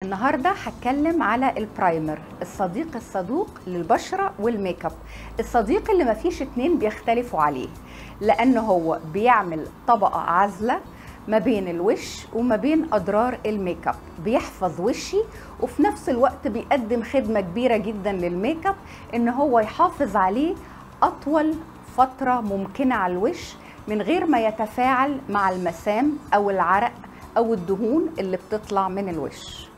النهارده هتكلم على البرايمر الصديق الصدوق للبشره والميك اب الصديق اللي مفيش اتنين بيختلفوا عليه لان هو بيعمل طبقه عازله ما بين الوش وما بين اضرار الميك اب بيحفظ وشي وفي نفس الوقت بيقدم خدمه كبيره جدا للميك اب ان هو يحافظ عليه اطول فتره ممكنه على الوش من غير ما يتفاعل مع المسام او العرق او الدهون اللي بتطلع من الوش